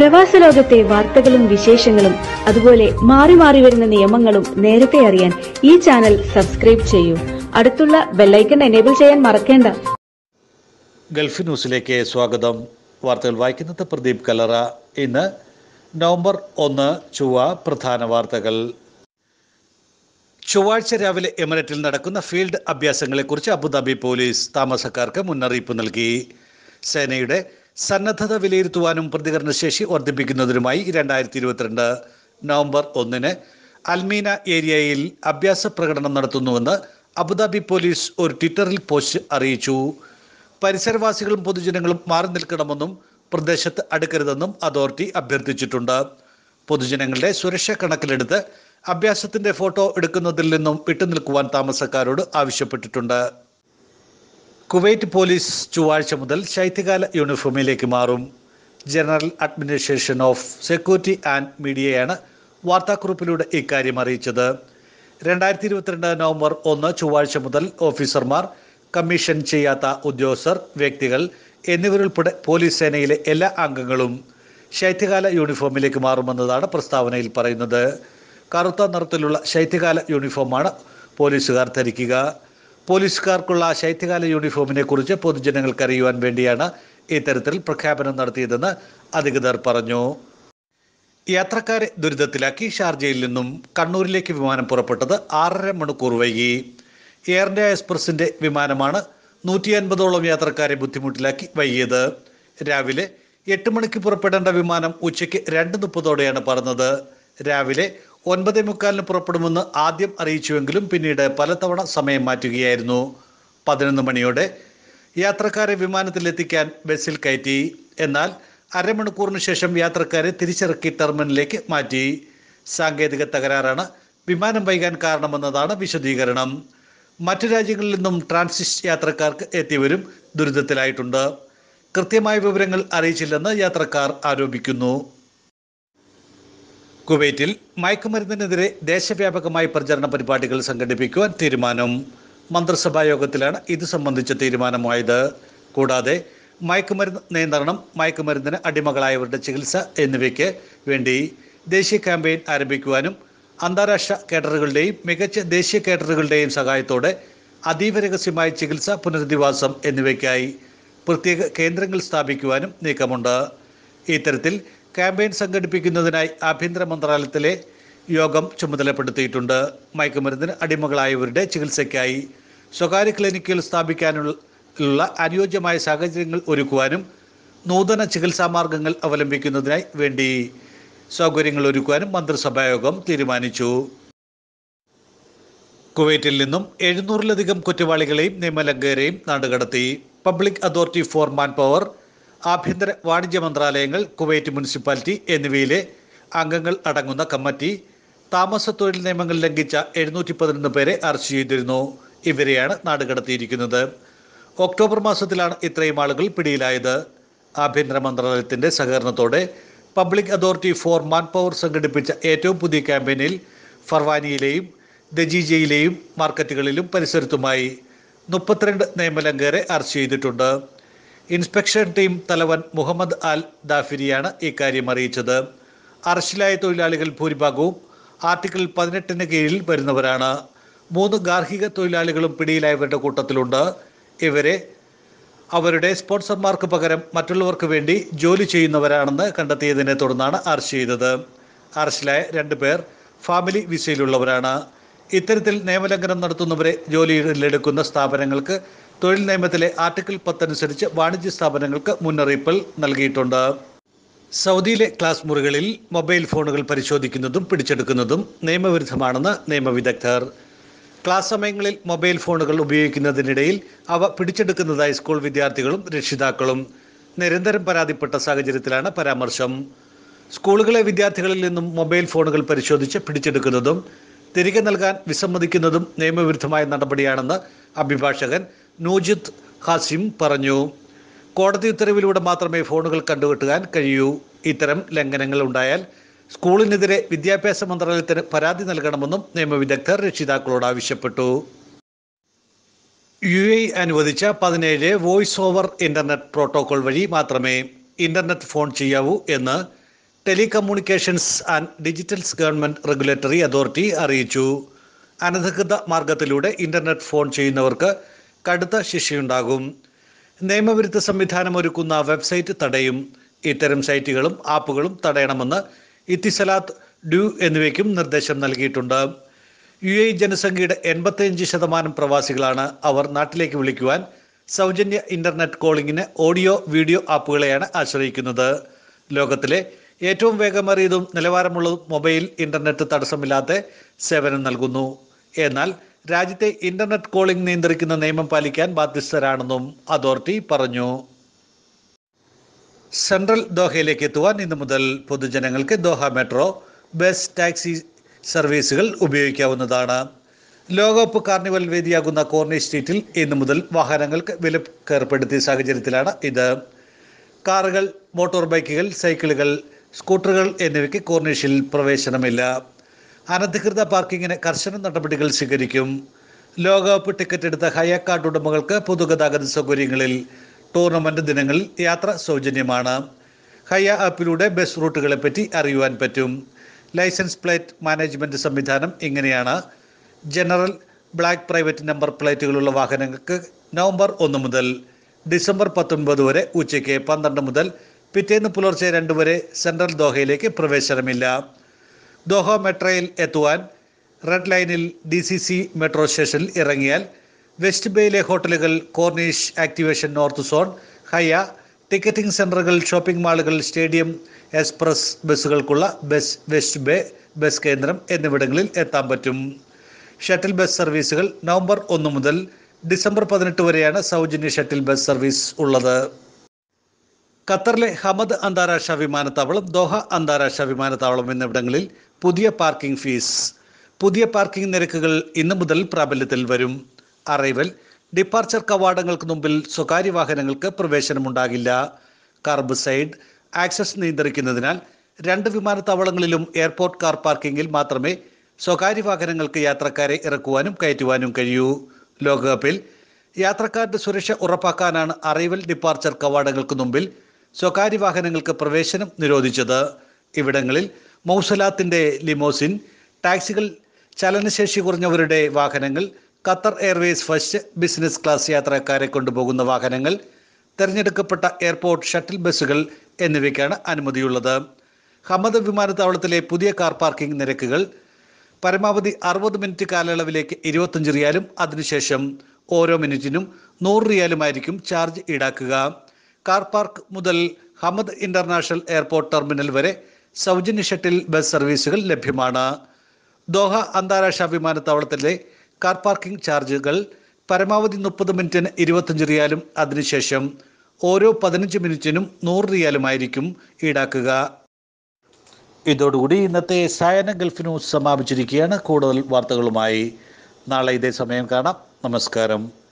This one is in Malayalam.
പ്രവാസ ലോകത്തെ വാർത്തകളും വിശേഷങ്ങളും അതുപോലെ മാറി മാറി വരുന്ന നിയമങ്ങളും നേരത്തെ അറിയാൻ ഈ ചാനൽ സബ്സ്ക്രൈബ് ചെയ്യൂ അടുത്തുള്ള ബെല്ലൈക്കൺ എനേബിൾ ചെയ്യാൻ മറക്കേണ്ട ഗൾഫ് ന്യൂസിലേക്ക് സ്വാഗതം വാർത്തകൾ വായിക്കുന്നത് പ്രദീപ് കല്ലറ ഇന്ന് നവംബർ ഒന്ന് ചൊവ്വ പ്രധാന വാർത്തകൾ ചൊവ്വാഴ്ച രാവിലെ എമിറേറ്റിൽ നടക്കുന്ന ഫീൽഡ് അഭ്യാസങ്ങളെക്കുറിച്ച് അബുദാബി പോലീസ് താമസക്കാർക്ക് മുന്നറിയിപ്പ് നൽകി സേനയുടെ സന്നദ്ധത വിലയിരുത്തുവാനും പ്രതികരണശേഷി വർദ്ധിപ്പിക്കുന്നതിനുമായി രണ്ടായിരത്തി ഇരുപത്തിരണ്ട് നവംബർ ഒന്നിന് അൽമീന ഏരിയയിൽ അഭ്യാസ പ്രകടനം നടത്തുന്നുവെന്ന് അബുദാബി പോലീസ് ഒരു ട്വിറ്ററിൽ പോസ്റ്റ് അറിയിച്ചു പരിസരവാസികളും പൊതുജനങ്ങളും മാറി നിൽക്കണമെന്നും പ്രദേശത്ത് അടുക്കരുതെന്നും അതോറിറ്റി അഭ്യർത്ഥിച്ചിട്ടുണ്ട് പൊതുജനങ്ങളുടെ സുരക്ഷ കണക്കിലെടുത്ത് അഭ്യാസത്തിന്റെ ഫോട്ടോ എടുക്കുന്നതിൽ നിന്നും വിട്ടുനിൽക്കുവാൻ താമസക്കാരോട് ആവശ്യപ്പെട്ടിട്ടുണ്ട് കുവൈറ്റ് പോലീസ് ചൊവ്വാഴ്ച മുതൽ ശൈത്യകാല യൂണിഫോമിലേക്ക് മാറും general administration of security and മീഡിയയാണ് വാർത്താക്കുറിപ്പിലൂടെ ഇക്കാര്യം അറിയിച്ചത് രണ്ടായിരത്തി ഇരുപത്തിരണ്ട് നവംബർ ഒന്ന് ചൊവ്വാഴ്ച മുതൽ ഓഫീസർമാർ കമ്മീഷൻ ചെയ്യാത്ത ഉദ്യോഗസ്ഥർ വ്യക്തികൾ എന്നിവരുൾപ്പെടെ പോലീസ് സേനയിലെ എല്ലാ അംഗങ്ങളും ശൈത്യകാല യൂണിഫോമിലേക്ക് മാറുമെന്നതാണ് പ്രസ്താവനയിൽ പറയുന്നത് കറുത്ത നിറത്തിലുള്ള ശൈത്യകാല യൂണിഫോമാണ് പോലീസുകാർ ധരിക്കുക പോലീസുകാർക്കുള്ള ശൈത്യകാല യൂണിഫോമിനെ കുറിച്ച് പൊതുജനങ്ങൾക്ക് അറിയുവാൻ വേണ്ടിയാണ് ഇത്തരത്തിൽ പ്രഖ്യാപനം നടത്തിയതെന്ന് അധികൃതർ പറഞ്ഞു യാത്രക്കാരെ ദുരിതത്തിലാക്കി ഷാർജയിൽ നിന്നും കണ്ണൂരിലേക്ക് വിമാനം പുറപ്പെട്ടത് ആറര മണിക്കൂർ വൈകി എയർ ഇന്ത്യ എക്സ്പ്രസിന്റെ വിമാനമാണ് നൂറ്റി അൻപതോളം യാത്രക്കാരെ ബുദ്ധിമുട്ടിലാക്കി വൈകിയത് രാവിലെ എട്ട് മണിക്ക് പുറപ്പെടേണ്ട വിമാനം ഉച്ചയ്ക്ക് രണ്ട് മുപ്പതോടെയാണ് പറന്നത് രാവിലെ ഒൻപതേ മുക്കാലിന് പുറപ്പെടുമെന്ന് ആദ്യം അറിയിച്ചുവെങ്കിലും പിന്നീട് പലതവണ സമയം മാറ്റുകയായിരുന്നു പതിനൊന്ന് മണിയോടെ യാത്രക്കാരെ വിമാനത്തിലെത്തിക്കാൻ ബസ്സിൽ കയറ്റി എന്നാൽ അരമണിക്കൂറിന് ശേഷം യാത്രക്കാരെ തിരിച്ചിറക്കി ടെർമിനലിലേക്ക് മാറ്റി സാങ്കേതിക തകരാറാണ് വിമാനം വൈകാൻ കാരണമെന്നതാണ് വിശദീകരണം മറ്റു രാജ്യങ്ങളിൽ നിന്നും ട്രാൻസിറ്റ് യാത്രക്കാർക്ക് എത്തിയവരും ദുരിതത്തിലായിട്ടുണ്ട് കൃത്യമായ വിവരങ്ങൾ അറിയിച്ചില്ലെന്ന് യാത്രക്കാർ ആരോപിക്കുന്നു കുവൈറ്റിൽ മയക്കുമരുന്നിനെതിരെ ദേശവ്യാപകമായി പ്രചരണ പരിപാടികൾ സംഘടിപ്പിക്കുവാൻ തീരുമാനം മന്ത്രിസഭാ യോഗത്തിലാണ് ഇത് സംബന്ധിച്ച തീരുമാനമായത് കൂടാതെ മയക്കുമരുന്ന് നിയന്ത്രണം മയക്കുമരുന്നിന് അടിമകളായവരുടെ ചികിത്സ എന്നിവയ്ക്ക് വേണ്ടി ദേശീയ ക്യാമ്പയിൻ ആരംഭിക്കുവാനും അന്താരാഷ്ട്ര കേഡറുകളുടെയും മികച്ച ദേശീയ കേഡറുകളുടെയും സഹായത്തോടെ അതീവ രഹസ്യമായ ചികിത്സ പുനരധിവാസം എന്നിവയ്ക്കായി പ്രത്യേക കേന്ദ്രങ്ങൾ സ്ഥാപിക്കുവാനും നീക്കമുണ്ട് ഇത്തരത്തിൽ ക്യാമ്പയിൻ സംഘടിപ്പിക്കുന്നതിനായി ആഭ്യന്തര മന്ത്രാലയത്തിലെ യോഗം ചുമതലപ്പെടുത്തിയിട്ടുണ്ട് മയക്കുമരുന്നിന് അടിമകളായവരുടെ ചികിത്സയ്ക്കായി സ്വകാര്യ ക്ലിനിക്കുകൾ സ്ഥാപിക്കാനുള്ള അനുയോജ്യമായ സാഹചര്യങ്ങൾ ഒരുക്കുവാനും നൂതന ചികിത്സാ മാർഗങ്ങൾ അവലംബിക്കുന്നതിനായി വേണ്ടി സൗകര്യങ്ങൾ ഒരുക്കുവാനും മന്ത്രിസഭായോഗം തീരുമാനിച്ചു കുവൈറ്റിൽ നിന്നും എഴുന്നൂറിലധികം കുറ്റവാളികളെയും നിയമലംഘകരെയും നാടുകടത്തി public authority for manpower ആഭ്യന്തര വാണിജ്യ മന്ത്രാലയങ്ങൾ കുവൈറ്റ് മുനിസിപ്പാലിറ്റി എന്നിവയിലെ അംഗങ്ങൾ അടങ്ങുന്ന കമ്മിറ്റി താമസ തൊഴിൽ നിയമങ്ങൾ ലംഘിച്ച എഴുന്നൂറ്റി പതിനൊന്ന് പേരെ അറസ്റ്റ് ചെയ്തിരുന്നു ഇവരെയാണ് നാടുകടത്തിയിരിക്കുന്നത് ഒക്ടോബർ മാസത്തിലാണ് ഇത്രയും ആളുകൾ പിടിയിലായത് ആഭ്യന്തര മന്ത്രാലയത്തിന്റെ സഹകരണത്തോടെ public authority for manpower സംഘടിപ്പിച്ച ഏറ്റവും പുതിയ ക്യാമ്പയിനിൽ ഫർവാനിയിലെയും ദജീജയിലെയും മാർക്കറ്റുകളിലും പരിസരത്തുമായി മുപ്പത്തിരണ്ട് നിയമലംഘകരെ അറസ്റ്റ് ചെയ്തിട്ടുണ്ട് ഇൻസ്പെക്ഷൻ ടീം തലവൻ മുഹമ്മദ് അൽ ദാഫിരിയാണ് ഇക്കാര്യം അറിയിച്ചത് അറസ്റ്റിലായ തൊഴിലാളികൾ ഭൂരിഭാഗവും ആർട്ടിക്കിൾ പതിനെട്ടിന് കീഴിൽ വരുന്നവരാണ് മൂന്ന് ഗാർഹിക തൊഴിലാളികളും പിടിയിലായവരുടെ കൂട്ടത്തിലുണ്ട് ഇവരെ അവരുടെ സ്പോൺസർമാർക്ക് പകരം മറ്റുള്ളവർക്ക് വേണ്ടി ജോലി ചെയ്യുന്നവരാണെന്ന് കണ്ടെത്തിയതിനെ തുടർന്നാണ് അറസ്റ്റ് ചെയ്തത് അറസ്റ്റിലായ രണ്ട് പേർ ഫാമിലി വിസയിലുള്ളവരാണ് ഇത്തരത്തിൽ നിയമലംഘനം നടത്തുന്നവരെ ജോലിയിലെടുക്കുന്ന സ്ഥാപനങ്ങൾക്ക് തൊഴിൽ നിയമത്തിലെ ആർട്ടിക്കിൾ പത്തനുസരിച്ച് വാണിജ്യ സ്ഥാപനങ്ങൾക്ക് മുന്നറിയിപ്പ് നൽകിയിട്ടുണ്ട് സൗദിയിലെ ക്ലാസ് മുറികളിൽ മൊബൈൽ ഫോണുകൾ പരിശോധിക്കുന്നതും പിടിച്ചെടുക്കുന്നതും നിയമവിരുദ്ധമാണെന്ന് നിയമവിദഗ്ധർ ക്ലാസ് സമയങ്ങളിൽ മൊബൈൽ ഫോണുകൾ ഉപയോഗിക്കുന്നതിനിടയിൽ അവ പിടിച്ചെടുക്കുന്നതായി സ്കൂൾ വിദ്യാർത്ഥികളും രക്ഷിതാക്കളും നിരന്തരം പരാതിപ്പെട്ട സാഹചര്യത്തിലാണ് പരാമർശം സ്കൂളുകളെ വിദ്യാർത്ഥികളിൽ നിന്നും മൊബൈൽ ഫോണുകൾ പരിശോധിച്ച് പിടിച്ചെടുക്കുന്നതും തിരികെ നൽകാൻ വിസമ്മതിക്കുന്നതും നിയമവിരുദ്ധമായ നടപടിയാണെന്ന് അഭിഭാഷകൻ നൂജിത് ഹാസിം പറഞ്ഞു കോടതി ഉത്തരവിലൂടെ മാത്രമേ ഫോണുകൾ കണ്ടുകെട്ടുവാൻ കഴിയൂ ഇത്തരം ലംഘനങ്ങൾ ഉണ്ടായാൽ സ്കൂളിനെതിരെ വിദ്യാഭ്യാസ മന്ത്രാലയത്തിന് പരാതി നൽകണമെന്നും നിയമവിദഗ്ധർ രക്ഷിതാക്കളോട് ആവശ്യപ്പെട്ടു യു എ അനുവദിച്ച പതിനേഴ് വോയിസ് ഓവർ ഇന്റർനെറ്റ് പ്രോട്ടോകോൾ വഴി മാത്രമേ ഇന്റർനെറ്റ് ഫോൺ ചെയ്യാവൂ എന്ന് telecommunications and digitals government regulatory authority അറിയിച്ചു അനധികൃത മാർഗത്തിലൂടെ ഇന്റർനെറ്റ് ഫോൺ ചെയ്യുന്നവർക്ക് കടുത്ത ശിക്ഷയുണ്ടാകും നിയമവിരുദ്ധ സംവിധാനം ഒരുക്കുന്ന വെബ്സൈറ്റ് തടയും ഇത്തരം സൈറ്റുകളും ആപ്പുകളും തടയണമെന്ന് ഇത്തിസലാത്ത് ഡ്യൂ എന്നിവയ്ക്കും നിർദ്ദേശം നൽകിയിട്ടുണ്ട് യു എ ജനസംഖ്യയുടെ എൺപത്തിയഞ്ച് ശതമാനം പ്രവാസികളാണ് അവർ നാട്ടിലേക്ക് വിളിക്കുവാൻ സൗജന്യ ഇന്റർനെറ്റ് കോളിംഗിന് ഓഡിയോ വീഡിയോ ആപ്പുകളെയാണ് ആശ്രയിക്കുന്നത് ലോകത്തിലെ ഏറ്റവും വേഗമേറിയതും നിലവാരമുള്ളതും മൊബൈൽ ഇന്റർനെറ്റ് തടസ്സമില്ലാത്ത സേവനം നൽകുന്നു എന്നാൽ രാജ്യത്തെ ഇന്റർനെറ്റ് കോളിംഗ് നിയന്ത്രിക്കുന്ന നിയമം പാലിക്കാൻ ബാധ്യസ്ഥരാണെന്നും അതോറിറ്റി പറഞ്ഞു സെൻട്രൽ ദോഹയിലേക്ക് എത്തുവാൻ ഇന്നു മുതൽ പൊതുജനങ്ങൾക്ക് ദോഹ മെട്രോ ബസ് ടാക്സി സർവീസുകൾ ഉപയോഗിക്കാവുന്നതാണ് ലോകകപ്പ് കാർണിവൽ വേദിയാകുന്ന കോർണിഷ് സ്ട്രീറ്റിൽ ഇന്നു മുതൽ വാഹനങ്ങൾക്ക് വിലക്ക് ഏർപ്പെടുത്തിയ സാഹചര്യത്തിലാണ് ഇത് കാറുകൾ മോട്ടോർ ബൈക്കുകൾ സൈക്കിളുകൾ സ്കൂട്ടറുകൾ എന്നിവയ്ക്ക് കോർണിഷിൽ പ്രവേശനമില്ല അനധികൃത പാർക്കിങ്ങിന് കർശന നടപടികൾ സ്വീകരിക്കും ലോകകപ്പ് ടിക്കറ്റ് എടുത്ത ഹയ കാർഡ് ഉടമകൾക്ക് പൊതുഗതാഗത സൗകര്യങ്ങളിൽ ടൂർണമെന്റ് ദിനങ്ങളിൽ യാത്ര സൗജന്യമാണ് ഹയ ആപ്പിലൂടെ ബസ് റൂട്ടുകളെ പറ്റി അറിയുവാൻ പറ്റും ലൈസൻസ് പ്ലേറ്റ് മാനേജ്മെന്റ് സംവിധാനം ഇങ്ങനെയാണ് ജനറൽ ബ്ലാക്ക് പ്രൈവറ്റ് നമ്പർ പ്ലേറ്റുകളുള്ള വാഹനങ്ങൾക്ക് നവംബർ ഒന്ന് മുതൽ ഡിസംബർ പത്തൊൻപത് വരെ ഉച്ചയ്ക്ക് പന്ത്രണ്ട് മുതൽ പിറ്റേന്ന് പുലർച്ചെ രണ്ട് വരെ സെൻട്രൽ ദോഹയിലേക്ക് പ്രവേശനമില്ല ദോഹ മെട്രോയിൽ എത്തുവാൻ റെഡ് ലൈനിൽ ഡി സി സി മെട്രോ സ്റ്റേഷനിൽ ഇറങ്ങിയാൽ വെസ്റ്റ് ബേയിലെ ഹോട്ടലുകൾ corniche activation north zone Hayya ticketing സെൻ്ററുകൾ ഷോപ്പിംഗ് മാളുകൾ സ്റ്റേഡിയം എക്സ്പ്രസ് ബസ്സുകൾക്കുള്ള ബസ് വെസ്റ്റ് ബേ ബസ് കേന്ദ്രം എന്നിവിടങ്ങളിൽ എത്താൻ പറ്റും ഷട്ടിൽ ബസ് സർവീസുകൾ നവംബർ ഒന്ന് മുതൽ ഡിസംബർ പതിനെട്ട് വരെയാണ് സൗജന്യ ഷട്ടിൽ ബസ് സർവീസ് ഉള്ളത് ഖത്തറിലെ ഹമദ് അന്താരാഷ്ട്ര വിമാനത്താവളം ദോഹ അന്താരാഷ്ട്ര വിമാനത്താവളം എന്നിവിടങ്ങളിൽ പുതിയ പാർക്കിംഗ് ഫീസ് പുതിയ പാർക്കിംഗ് നിരക്കുകൾ ഇന്നു മുതൽ പ്രാബല്യത്തിൽ വരും അറൈവൽ ഡിപ്പാർച്ചർ കവാടങ്ങൾക്ക് മുമ്പിൽ സ്വകാര്യ വാഹനങ്ങൾക്ക് പ്രവേശനമുണ്ടാകില്ല കർബ് സൈഡ് ആക്സസ് നിയന്ത്രിക്കുന്നതിനാൽ രണ്ട് വിമാനത്താവളങ്ങളിലും എയർപോർട്ട് കാർ പാർക്കിങ്ങിൽ മാത്രമേ സ്വകാര്യ വാഹനങ്ങൾക്ക് യാത്രക്കാരെ ഇറക്കുവാനും കയറ്റുവാനും കഴിയൂ ലോകകപ്പിൽ യാത്രക്കാരുടെ സുരക്ഷ ഉറപ്പാക്കാനാണ് അറൈവൽ ഡിപ്പാർച്ചർ കവാടങ്ങൾക്ക് മുമ്പിൽ സ്വകാര്യ വാഹനങ്ങൾക്ക് പ്രവേശനം നിരോധിച്ചത് ഇവിടങ്ങളിൽ മൗസലാത്തിന്റെ ലിമോസിൻ ടാക്സികൾ ചലനശേഷി കുറഞ്ഞവരുടെ വാഹനങ്ങൾ Qatar airways first business class യാത്രക്കാരെ കൊണ്ടുപോകുന്ന വാഹനങ്ങൾ തിരഞ്ഞെടുക്കപ്പെട്ട എയർപോർട്ട് ഷട്ടിൽ ബസ്സുകൾ എന്നിവയ്ക്കാണ് അനുമതിയുള്ളത് ഹമദ് വിമാനത്താവളത്തിലെ പുതിയ കാർ പാർക്കിംഗ് നിരക്കുകൾ പരമാവധി അറുപത് മിനിറ്റ് കാലയളവിലേക്ക് ഇരുപത്തഞ്ച് റിയാലും അതിനുശേഷം ഓരോ മിനിറ്റിനും നൂറ് റിയാലുമായിരിക്കും ചാർജ് ഈടാക്കുക കാർ പാർക്ക് മുതൽ ഹമദ് ഇന്റർനാഷണൽ എയർപോർട്ട് ടെർമിനൽ വരെ സൗജന്യ ഷട്ടിൽ ബസ് സർവീസുകൾ ലഭ്യമാണ് ദോഹ അന്താരാഷ്ട്ര വിമാനത്താവളത്തിലെ കാർ പാർക്കിംഗ് ചാർജുകൾ പരമാവധി മുപ്പത് മിനിറ്റിന് ഇരുപത്തഞ്ച് റിയാലും അതിനുശേഷം ഓരോ പതിനഞ്ച് മിനിറ്റിനും നൂറ് റിയാലുമായിരിക്കും ഈടാക്കുക ഇതോടുകൂടി ഇന്നത്തെ സായന ഗൾഫ് ന്യൂസ് സമാപിച്ചിരിക്കുകയാണ് കൂടുതൽ വാർത്തകളുമായി നാളെ ഇതേ സമയം കാണാം നമസ്കാരം